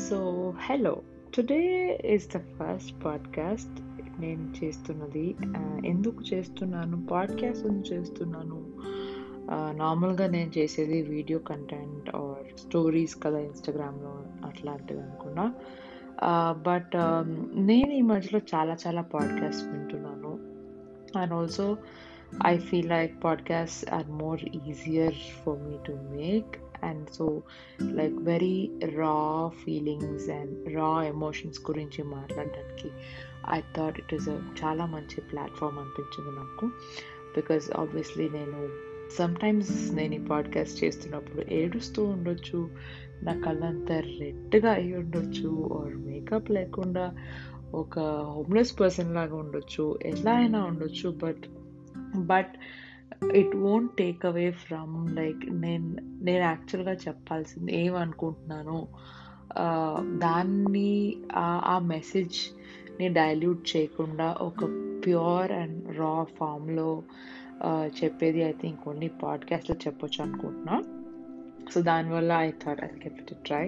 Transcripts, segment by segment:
so hello today is the first podcast నేను చేస్తున్నది ఆ, ఎందుకు చేస్తున్నాను పాడ్కాస్ట్ ఎందుకు చేస్తున్నాను నార్మల్గా నేను చేసేది వీడియో కంటెంట్ ఆర్ స్టోరీస్ కదా ఇన్స్టాగ్రామ్లో అట్లాంటివి అనుకున్నా బట్ నేను ఈ మధ్యలో చాలా చాలా పాడ్కాస్ట్ వింటున్నాను and also I feel like podcasts are more easier for me to make and so like very raw feelings and raw emotions గురించి మాట్లాడడానికి I thought it is a చాలా మంచి ప్లాట్ఫామ్ అనిపించింది నాకు బికాస్ ఆబ్వియస్లీ నేను sometimes నేను ఈ podcast చేస్తున్నప్పుడు ఏడుస్తూ ఉండొచ్చు నా కళ్ళంతా రెడ్గా అయి ఉండొచ్చు ఆర్ మేకప్ లేకుండా ఒక హోమ్లెస్ పర్సన్ లాగా ఉండొచ్చు ఎలా అయినా ఉండొచ్చు but but it won't take away from like నేను నేను యాక్చువల్గా చెప్పాల్సింది ఏమనుకుంటున్నాను ఆ, దాన్ని ఆ- ఆ మెసేజ్ని డైల్యూట్ చేయకుండా ఒక ప్యూర్ అండ్ రా ఫామ్లో చెప్పేది ఐ థింక్ ఓన్లీ పాడ్కాస్ట్లో చెప్పొచ్చు అనుకుంటున్నా సో దానివల్ల I thought I kept it try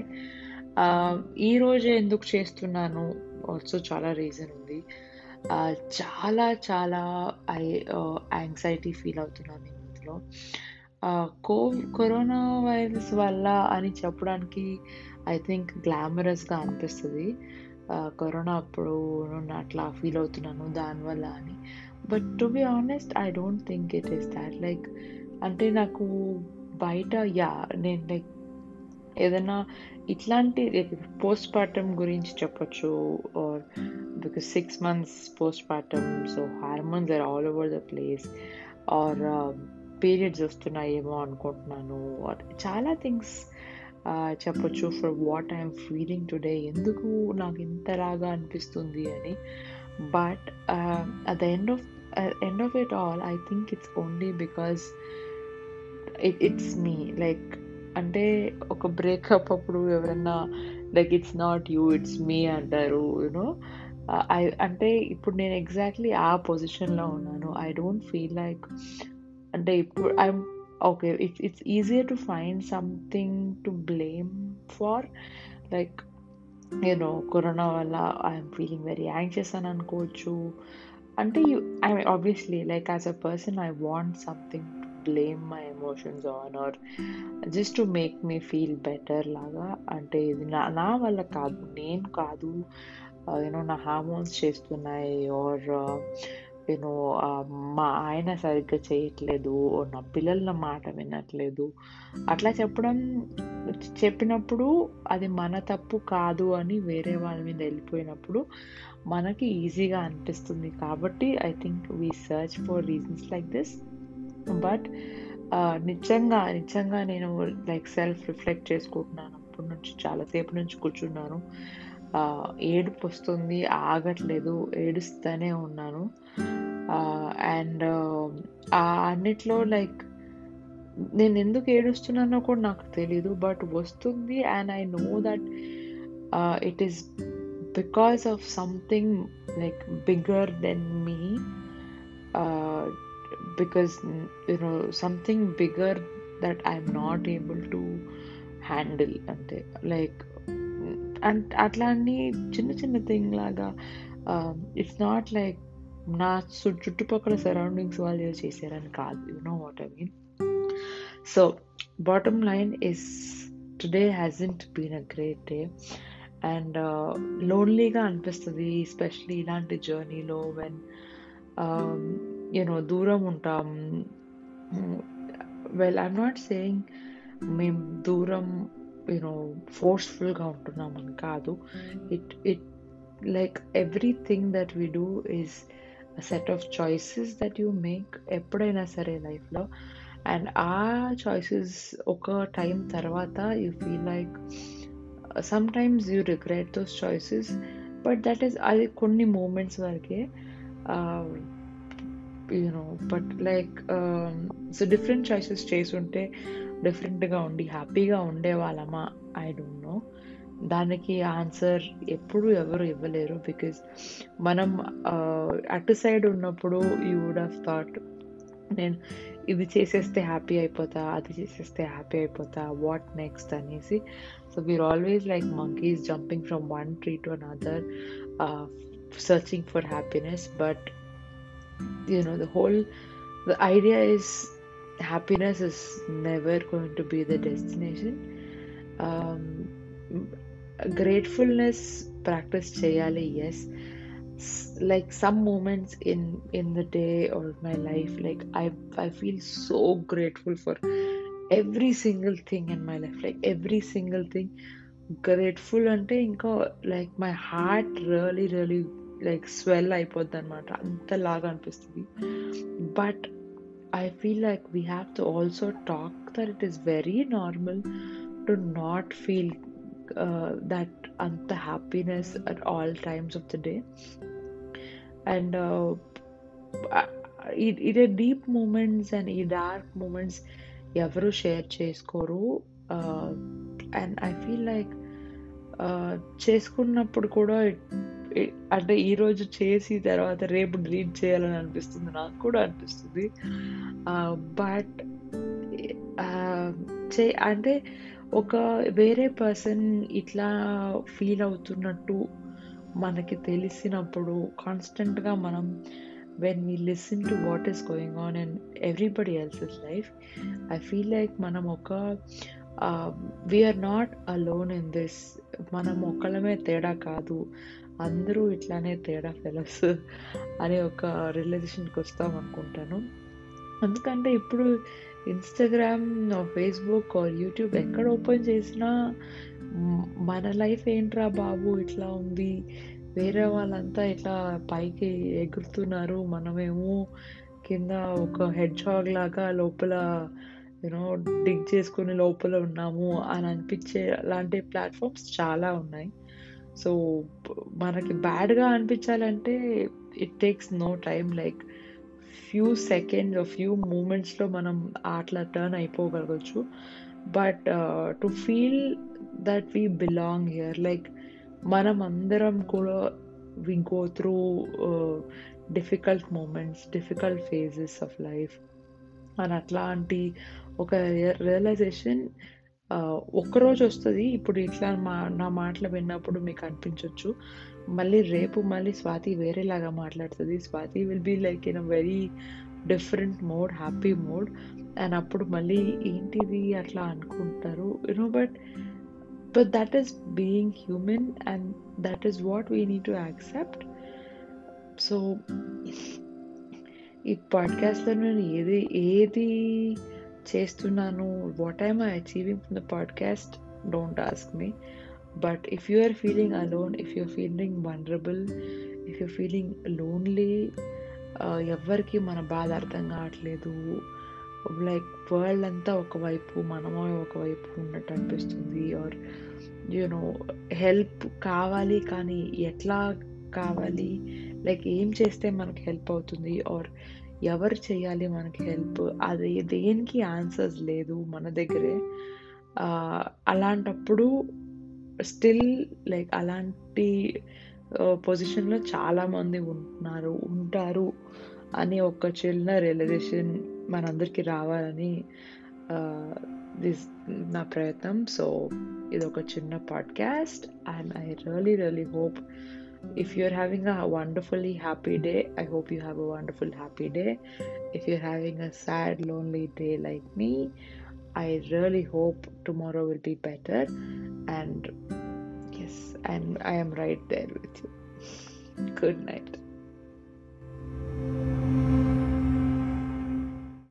ఈ రోజే ఎందుకు చేస్తున్నాను ఆల్సో చాలా రీజన్ ఉంది ఆ, చాలా చాలా ఐ యాంగ్జైటీ ఫీల్ అవుతున్నాను ఈ మధ్యలో ఆ, కో కరోనా వైరస్ వల్ల అని చెప్పడానికి ఐ థింక్ గ్లామరస్గా అనిపిస్తుంది ఆ, కరోనా అప్పుడు నేను అట్లా ఫీల్ అవుతున్నాను దానివల్ల అని but to be honest I don't think it is that like అంటే నాకు బయట యా నేను లైక్ ఏదైనా ఇట్లాంటి పోస్ట్ పార్టమ్ గురించి చెప్పొచ్చు or because six months postpartum so hormones are all over the place or periods వస్తున్నాయేమో అనుకుంటున్నాను or చాలా థింగ్స్ చెప్పొచ్చు for what I'm feeling today ఎందుకు నాకు ఇంతలాగా అనిపిస్తుంది అని but at the end of end of it all I think it's only because it it's me like అంటే ఒక బ్రేకప్ అప్పుడు ఎవరన్నా like it's not you it's me అంటారు యూనో ఐ అంటే ఇప్పుడు నేను ఎగ్జాక్ట్లీ ఆ పొజిషన్లో ఉన్నాను ఐ డోంట్ ఫీల్ లైక్ అంటే ఇప్పుడు I'm okay it's it's easier to find something to blame for like you know corona వల్ల ఐఎమ్ ఫీలింగ్ వెరీ యాంగ్షియస్ అని అనుకోవచ్చు అంటే you I obviously like as a person I want something to blame my emotions on or just to make me feel better లాగా అంటే ఇది నా నా వల్ల కాదు నేను కాదు యూనో నా హార్మోన్స్ చేస్తున్నాయి ఆర్ యూనో మా ఆయన సరిగ్గా చేయట్లేదు or నా పిల్లలు నా మాట వినట్లేదు అట్లా చెప్పడం చెప్పినప్పుడు అది మన తప్పు కాదు అని వేరే వాళ్ళ మీద వెళ్ళిపోయినప్పుడు మనకి ఈజీగా అనిపిస్తుంది కాబట్టి I think we search for reasons like this but నిజంగా నిజంగా నేను లైక్ సెల్ఫ్ రిఫ్లెక్ట్ చేసుకుంటున్నాను అప్పటి నుంచి చాలాసేపు నుంచి కూర్చున్నాను ఆ, ఏడుపు వస్తుంది ఆగట్లేదు ఏడుస్తూనే ఉన్నాను అండ్ ఆ అన్నిట్లో లైక్ నేను ఎందుకు ఏడుస్తున్నానో కూడా నాకు తెలీదు బట్ వస్తుంది and I know that it is because of something like bigger than me because you know something bigger that i'm not able to handle అంతే లైక్ అండ్ అట్లా అని చిన్న చిన్న థింగ్ లాగా ఇట్స్ నాట్ లైక్ నా చుట్టూ చుట్టుపక్కల సరౌండింగ్స్ వాళ్ళు చేశారని కాదు you know what I mean so bottom line is today hasn't been a great day and లోన్లీగా అనిపిస్తుంది ఎస్పెషలీ ఇలాంటి జర్నీలో వెన్ యూనో దూరం ఉంటాం వెల్ ఐఎమ్ నాట్ సేయింగ్ మేము దూరం యూనో ఫోర్స్ఫుల్గా ఉంటున్నాం అని కాదు it it like everything that we do is set of choices that you make ఎప్పుడైనా సరే లైఫ్లో అండ్ ఆ చాయిసెస్ ఒక టైం తర్వాత you feel like sometimes you regret those choices but that is అది కొన్ని మూమెంట్స్ వరకే you know but like so different choices చేసి ఉంటే డిఫరెంట్గా ఉండి హ్యాపీగా ఉండే వాళ్ళమా ఐ డోంట్ నో దానికి ఆన్సర్ ఎప్పుడు ఎవరు ఇవ్వలేరు బికాజ్ మనం అటు సైడ్ ఉన్నప్పుడు యూ వుడ్ హ్యావ్ థాట్ నేను ఇది చేసేస్తే హ్యాపీ అయిపోతా అది చేసేస్తే హ్యాపీ అయిపోతా వాట్ నెక్స్ట్ అనేసి so we are always like monkeys jumping from one tree to another searching for happiness but you know the whole the idea is happiness is never going to be the destination um, gratefulness practice cheyali yes S- like some moments in in the day or my life like i i feel so grateful for every single thing in my life like every single thing grateful అంటే ఇంకా like my heart really really like swell అయిపోద్ది అనమాట అంతలాగా అనిపిస్తుంది but I feel like we have to also talk that it is very normal to not feel that అంత happiness at all times of the day and ఇదే deep moments and ఈ dark moments ఎవరు share చేసుకోరు and I feel like చేసుకున్నప్పుడు కూడా it- it- అంటే ఈరోజు చేసి తర్వాత రేపు డిలీట్ చేయాలని అనిపిస్తుంది నాకు కూడా అనిపిస్తుంది బట్ చే అంటే ఒక వేరే పర్సన్ ఇట్లా ఫీల్ అవుతున్నట్టు మనకి తెలిసినప్పుడు కాన్స్టెంట్గా మనం when we listen to what is going on and everybody else's life I feel like మనం ఒక we are not alone in this మనం ఒక్కళ్ళమే తేడా కాదు అందరూ ఇట్లానే తేడా ఫెలోస్ అనే ఒక రిలేషన్కి వస్తాం అనుకుంటాను ఎందుకంటే ఇప్పుడు ఇన్స్టాగ్రామ్ ఫేస్బుక్ ఆర్ యూట్యూబ్ ఎక్కడ ఓపెన్ చేసినా మ్, మన లైఫ్ ఏంట్రా బాబు ఇట్లా ఉంది వేరే వాళ్ళంతా ఇట్లా పైకి ఎగురుతున్నారు మనమేమో కింద ఒక హెడ్ షాగ్ లాగా లోపల యూనో డిగ్ చేసుకుని లోపల ఉన్నాము అని అనిపించే లాంటి ప్లాట్ఫామ్స్ చాలా ఉన్నాయి సో మనకి బ్యాడ్గా అనిపించాలంటే it takes no time like few seconds few మూమెంట్స్లో మనం అట్లా టర్న్ అయిపోగలగచ్చు but to feel that we belong here like మనం అందరం కూడా we go through difficult moments difficult phases of life అని అట్లాంటి ఒక రియలైజేషన్ ఒక్కరోజు వస్తుంది ఇప్పుడు ఇట్లా మా నా మాటలు విన్నప్పుడు మీకు అనిపించవచ్చు మళ్ళీ రేపు మళ్ళీ స్వాతి వేరేలాగా మాట్లాడుతుంది Swathi will be like in a very different mode happy mode and అప్పుడు మళ్ళీ ఏంటిది అట్లా అనుకుంటారు you know but but that is being human and that is what we need to accept so ఈ పాడ్కాస్ట్లో నేను ఏది ఏది చేస్తున్నాను what I'm I achieving from the podcast don't ask me but if you are feeling alone if you're feeling vulnerable if you feeling lonely ఎవరికి మన బాధ అర్థం కావట్లేదు లైక్ వరల్డ్ అంతా ఒకవైపు మనమో ఒకవైపు ఉన్నట్టు అనిపిస్తుంది ఆర్ యూనో హెల్ప్ కావాలి కానీ ఎట్లా కావాలి లైక్ ఏం చేస్తే మనకి హెల్ప్ అవుతుంది ఆర్ ఎవరు చేయాలి మనకి హెల్ప్ అది దేనికి ఆన్సర్స్ లేదు మన దగ్గరే ఆ, అలాంటప్పుడు స్టిల్ లైక్ అలాంటి పొజిషన్లో చాలామంది ఉంటున్నారు ఉంటారు అనే ఒక చిన్న రియలైజేషన్ మనందరికీ రావాలని దిస్ నా ప్రయత్నం సో ఇది ఒక చిన్న podcast and I really really hope if you're having a wonderfully happy day i hope you have a wonderful happy day if you're having a sad lonely day like me i really hope tomorrow will be better and yes and i am right there with you good night